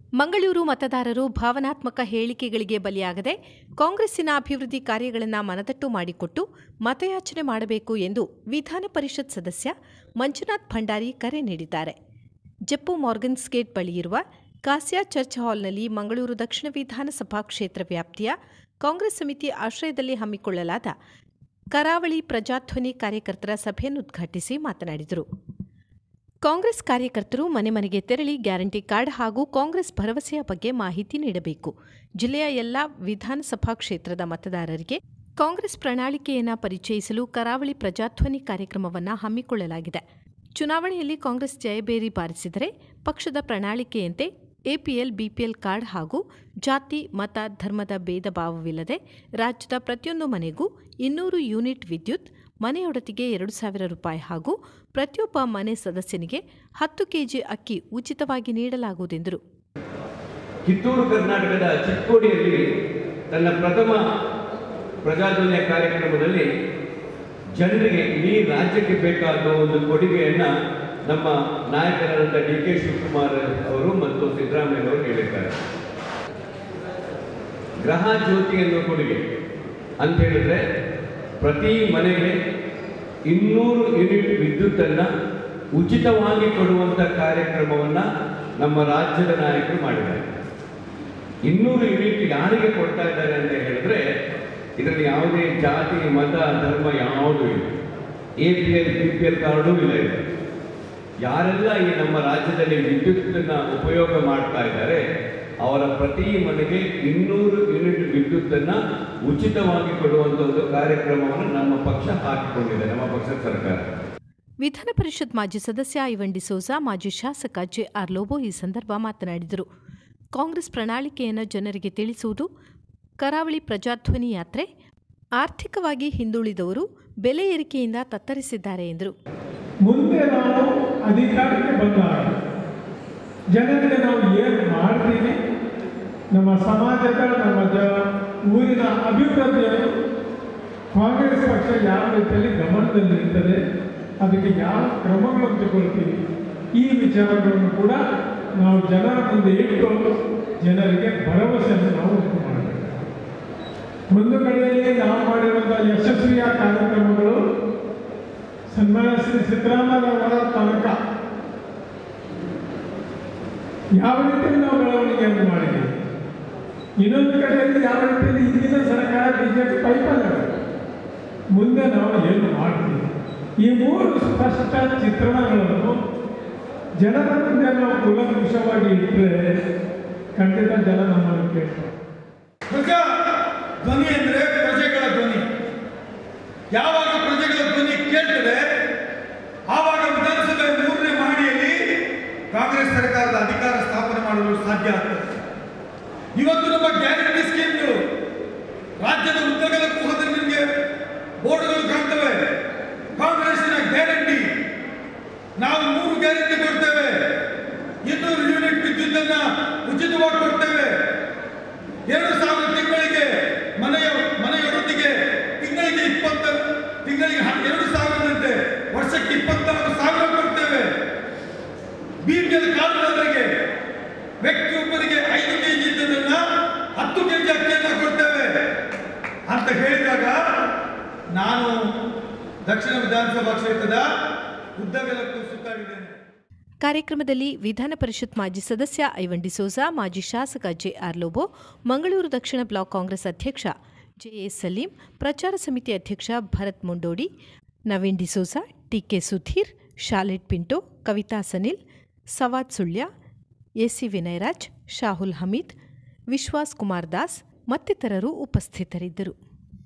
ಮಂಗಳೂರು ಮತದಾರರು ಭಾವನಾತ್ಮಕ ಹೇಳಿಕೆಗಳಿಗೆ ಬಲಿಯಾಗದೆ ಕಾಂಗ್ರೆಸ್ಸಿನ ಅಭಿವೃದ್ಧಿ ಕಾರ್ಯಗಳನ್ನು ಮನದಟ್ಟು ಮಾಡಿಕೊಟ್ಟು ಮತಯಾಚನೆ ಮಾಡಬೇಕು ಎಂದು ವಿಧಾನ ಪರಿಷತ್ ಸದಸ್ಯ ಮಂಜುನಾಥ್ ಭಂಡಾರಿ ಕರೆ ನೀಡಿದ್ದಾರೆ ಜಪ್ಪು ಮಾರ್ಗನ್ಸ್ ಗೇಟ್ ಬಳಿಯಿರುವ ಕಾಸ್ಯಾ ಚರ್ಚ್ ಹಾಲ್ನಲ್ಲಿ ಮಂಗಳೂರು ದಕ್ಷಿಣ ವಿಧಾನಸಭಾ ಕ್ಷೇತ್ರ ವ್ಯಾಪ್ತಿಯ ಕಾಂಗ್ರೆಸ್ ಸಮಿತಿ ಆಶ್ರಯದಲ್ಲಿ ಹಮ್ಮಿಕೊಳ್ಳಲಾದ ಕರಾವಳಿ ಪ್ರಜಾಧ್ವನಿ ಕಾರ್ಯಕರ್ತರ ಸಭೆಯನ್ನು ಉದ್ಘಾಟಿಸಿ ಮಾತನಾಡಿದರು ಕಾಂಗ್ರೆಸ್ ಕಾರ್ಯಕರ್ತರು ಮನೆ ಮನೆಗೆ ತೆರಳಿ ಗ್ಯಾರಂಟಿ ಕಾರ್ಡ್ ಹಾಗೂ ಕಾಂಗ್ರೆಸ್ ಭರವಸೆಯ ಬಗ್ಗೆ ಮಾಹಿತಿ ನೀಡಬೇಕು ಜಿಲ್ಲೆಯ ಎಲ್ಲ ವಿಧಾನಸಭಾ ಕ್ಷೇತ್ರದ ಮತದಾರರಿಗೆ ಕಾಂಗ್ರೆಸ್ ಪ್ರಣಾಳಿಕೆಯನ್ನು ಪರಿಚಯಿಸಲು ಕರಾವಳಿ ಪ್ರಜಾಧ್ವನಿ ಕಾರ್ಯಕ್ರಮವನ್ನು ಹಮ್ಮಿಕೊಳ್ಳಲಾಗಿದೆ ಚುನಾವಣೆಯಲ್ಲಿ ಕಾಂಗ್ರೆಸ್ ಜಯಬೇರಿ ಬಾರಿಸಿದರೆ ಪಕ್ಷದ ಪ್ರಣಾಳಿಕೆಯಂತೆ ಎಪಿಎಲ್ ಬಿಪಿಎಲ್ ಕಾರ್ಡ್ ಹಾಗೂ ಜಾತಿ ಮತ ಧರ್ಮದ ಭೇದ ಭಾವವಿಲ್ಲದೆ ರಾಜ್ಯದ ಪ್ರತಿಯೊಂದು ಮನೆಗೂ ಇನ್ನೂರು ಯೂನಿಟ್ ವಿದ್ಯುತ್ ಮನೆಯೊಡತಿಗೆ ಎರಡು ಸಾವಿರ ರೂಪಾಯಿ ಹಾಗೂ ಪ್ರತಿಯೊಬ್ಬ ಮನೆ ಸದಸ್ಯನಿಗೆ ಹತ್ತು ಕೆಜಿ ಅಕ್ಕಿ ಉಚಿತವಾಗಿ ನೀಡಲಾಗುವುದೆಂದರು ಕಿತ್ತೂರು ಕರ್ನಾಟಕದ ಚಿಕ್ಕೋಡಿಯಲ್ಲಿ ತನ್ನ ಪ್ರಥಮ ಪ್ರಜಾಧ್ವನಿಯ ಕಾರ್ಯಕ್ರಮದಲ್ಲಿ ಜನರಿಗೆ ಇಡೀ ರಾಜ್ಯಕ್ಕೆ ಬೇಕಾದ ಒಂದು ಕೊಡುಗೆಯನ್ನ ನಮ್ಮ ನಾಯಕರಾದಂಥ ಡಿ ಕೆ ಶಿವಕುಮಾರ್ ಅವರು ಮತ್ತು ಸಿದ್ದರಾಮಯ್ಯ ಅವರು ಹೇಳಿದ್ದಾರೆ ಗ್ರಹ ಜ್ಯೋತಿ ಎನ್ನುವ ಕೊಡುಗೆ ಅಂತ ಹೇಳಿದ್ರೆ ಪ್ರತಿ ಮನೆಗೆ ಇನ್ನೂರು ಯೂನಿಟ್ ವಿದ್ಯುತ್ತನ್ನು ಉಚಿತವಾಗಿ ಕೊಡುವಂಥ ಕಾರ್ಯಕ್ರಮವನ್ನು ನಮ್ಮ ರಾಜ್ಯದ ನಾಯಕರು ಮಾಡಿದ್ದಾರೆ ಇನ್ನೂರು ಯೂನಿಟ್ ಯಾರಿಗೆ ಕೊಡ್ತಾ ಇದ್ದಾರೆ ಅಂತ ಹೇಳಿದ್ರೆ ಇದರಲ್ಲಿ ಯಾವುದೇ ಜಾತಿ ಮತ ಧರ್ಮ ಯಾವುದೂ ಇಲ್ಲ A P L B P L card ಇಲ್ಲ ಇದೆ ಯಾರೆಲ್ಲ ಈ ನಮ್ಮ ರಾಜ್ಯದಲ್ಲಿ ವಿದ್ಯುತ್ತನ್ನ ಉಪಯೋಗ ಮಾಡ್ತಾ ಇದ್ದಾರೆ ಅವರ ಪ್ರತಿ ಮನೆಗೆ ಇನ್ನೂರು ಯೂನಿಟ್ ವಿದ್ಯುತ್ತನ್ನ ಉಚಿತವಾಗಿ ಕೊಡುವಂಥ ಒಂದು ಕಾರ್ಯಕ್ರಮವನ್ನು ನಮ್ಮ ಪಕ್ಷ ಹಾಕಿಕೊಂಡಿದೆ ನಮ್ಮ ಪಕ್ಷದ ಸರ್ಕಾರ ವಿಧಾನ ಪರಿಷತ್ ಮಾಜಿ ಸದಸ್ಯ ಐವನ್ ಡಿಸೋಜಾ ಮಾಜಿ ಶಾಸಕ ಜೆ ಆರ್ ಲೋಬೋ ಈ ಸಂದರ್ಭ ಮಾತನಾಡಿದರು ಕಾಂಗ್ರೆಸ್ ಪ್ರಣಾಳಿಕೆಯನ್ನು ಜನರಿಗೆ ತಿಳಿಸುವುದು ಕರಾವಳಿ ಪ್ರಜಾಧ್ವನಿ ಯಾತ್ರೆ ಆರ್ಥಿಕವಾಗಿ ಹಿಂದುಳಿದವರು ಬೆಲೆ ಏರಿಕೆಯಿಂದ ತತ್ತರಿಸಿದ್ದಾರೆ ಎಂದರು ಮುಂದೆ ನಾವು ಅಧಿಕಾರಕ್ಕೆ ಬಂದಾಗ ಜನರಿಗೆ ನಾವು ಏನು ಮಾಡ್ತೀವಿ ನಮ್ಮ ಸಮಾಜದ ನಮ್ಮ ಜ ಊರಿನ ಅಭಿವೃದ್ಧಿಯನ್ನು ಕಾಂಗ್ರೆಸ್ ಪಕ್ಷ ಯಾವ ರೀತಿಯಲ್ಲಿ ಗಮನದಲ್ಲಿರ್ತದೆ ಅದಕ್ಕೆ ಯಾವ ಕ್ರಮಗಳನ್ನು ತಗೊಳ್ತೀವಿ ಈ ವಿಚಾರಗಳನ್ನು ಕೂಡ ನಾವು ಜನರ ಮುಂದೆ ಇಟ್ಟು ಜನರಿಗೆ ಭರವಸೆಯನ್ನು ನಾವು ಉಂಟು ಮಾಡಬೇಕು ಒಂದು ಕಡೆಯಲ್ಲಿ ನಾವು ಮಾಡಿರುವಂಥ ಯಶಸ್ವಿಯ ಕಾರ್ಯಕ್ರಮಗಳು ಸನ್ಮಾನ್ಯ ಶ್ರೀ ಸಿದ್ದರಾಮಯ್ಯವರ ತನಕ ಯಾವ ರೀತಿಯಲ್ಲಿ ನಾವು ಬೆಳವಣಿಗೆಯನ್ನು ಮಾಡಿದ್ದೀವಿ ಇನ್ನೊಂದು ಕಡೆಯಲ್ಲಿ ಯಾವ ರೀತಿಯಲ್ಲಿ ಹಿಂದಿನ ಸರ್ಕಾರ ಬಿಜೆಪಿ ವೈಫಲ್ಯ ಮುಂದೆ ನಾವು ಏನು ಮಾಡ್ತೀವಿ ಈ ಮೂರು ಸ್ಪಷ್ಟ ಚಿತ್ರಣಗಳನ್ನು ಜನರ ಮುಂದೆ ನಾವು ಕೂಲಂಕುಷವಾಗಿ ಇಟ್ಟರೆ ಖಂಡಿತ ಜನ ನಮ್ಮನ್ನು ಕೇಳ್ತಾರೆ ಪ್ರಜಾ ಧ್ವನಿ ಅಂದರೆ ಪ್ರಜೆಗಳ ಧ್ವನಿ ಯಾವಾಗ ಪ್ರಜೆಗಳ ಧ್ವನಿ ಕೇಳ್ತದೆ ಆವಾಗ ವಿಧಾನಸಭೆ ಮೂರನೇ ಮಹಡಿಯಲ್ಲಿ ಕಾಂಗ್ರೆಸ್ ಸರ್ಕಾರದ ಅಧಿಕಾರ ಸ್ಥಾಪನೆ ಮಾಡಲು ಸಾಧ್ಯ ಆಗ್ತದೆ ಇವತ್ತು ನಮ್ಮ ಗ್ಯಾರಂಟಿ ಸ್ಕೀಮ್ಗಳು ರಾಜ್ಯದ ಉದ್ದಗಲಕ್ಕೂ ಹೋದ್ರೆ ನಿಮಗೆ ಬೋರ್ಡ್ಗಳು ಕಾಣ್ತವೆ ಕಾಂಗ್ರೆಸ್ಸಿನ ಗ್ಯಾರಂಟಿ ನಾವು ಮೂರು ಗ್ಯಾರಂಟಿ ಕೊಡ್ತೇವೆ ಇನ್ನೂರು ಯೂನಿಟ್ ವಿದ್ಯುತ್ತನ್ನ ಉಚಿತವಾಗಿ ಕೊಡ್ತೇವೆ ಎರಡು ಸಾವಿರ ತಿಂಗಳಿಗೆ ಮನೆಯ ಮನೆಯೊಡತಿಗೆ ತಿಂಗಳಿಗೆ ಇಪ್ಪತ್ತ ತಿಂಗಳಿಗೆ ಹ- ಎರಡು ಸಾವಿರದಂತೆ ವರ್ಷಕ್ಕೆ ಇಪ್ಪತ್ತಾರು ಸಾವಿರ ಕೊಡ್ತೇವೆ ಬಿಪಿಎಲ್ ಕಾರ್ಡ್ನವರಿಗೆ ವ್ಯಕ್ತಿಯೊಬ್ಬರಿಗೆ ಐದು ಕೆ ಜಿ ಇದ್ದದನ್ನ ಹತ್ತು ಕೆ ಜಿ ಅಕ್ಕಿಯನ್ನ ಕೊಡ್ತೇವೆ ಅಂತ ಹೇಳಿದಾಗ ನಾನು ದಕ್ಷಿಣ ವಿಧಾನಸಭಾ ಕ್ಷೇತ್ರದ ಉದ್ದಗಲಕ್ಕೂ ಸುತ್ತಾಡಿದ್ದೇನೆ ಕಾರ್ಯಕ್ರಮದಲ್ಲಿ ವಿಧಾನ ಪರಿಷತ್ ಮಾಜಿ ಸದಸ್ಯ ಐವನ್ ಡಿಸೋಜಾ ಮಾಜಿ ಶಾಸಕ ಜೆ ಆರ್ ಲೋಬೋ ಮಂಗಳೂರು ದಕ್ಷಿಣ ಬ್ಲಾಕ್ ಕಾಂಗ್ರೆಸ್ ಅಧ್ಯಕ್ಷ ಜೆಎ ಸಲೀಂ ಪ್ರಚಾರ ಸಮಿತಿ ಅಧ್ಯಕ್ಷ ಭರತ್ ಮುಂಡೋಡಿ ನವೀನ್ ಡಿಸೋಜಾ ಟಿಕೆ ಸುಧೀರ್ ಶಾಲೆಟ್ ಪಿಂಟೋ ಕವಿತಾ ಸನಿಲ್ ಸವಾದ್ ಸುಳ್ಯ ಎಸಿ ವಿನಯರಾಜ್ ಶಾಹುಲ್ ಹಮೀದ್ ವಿಶ್ವಾಸ್ ಕುಮಾರ್ ದಾಸ್ ಮತ್ತಿತರರು ಉಪಸ್ಥಿತರಿದ್ದರು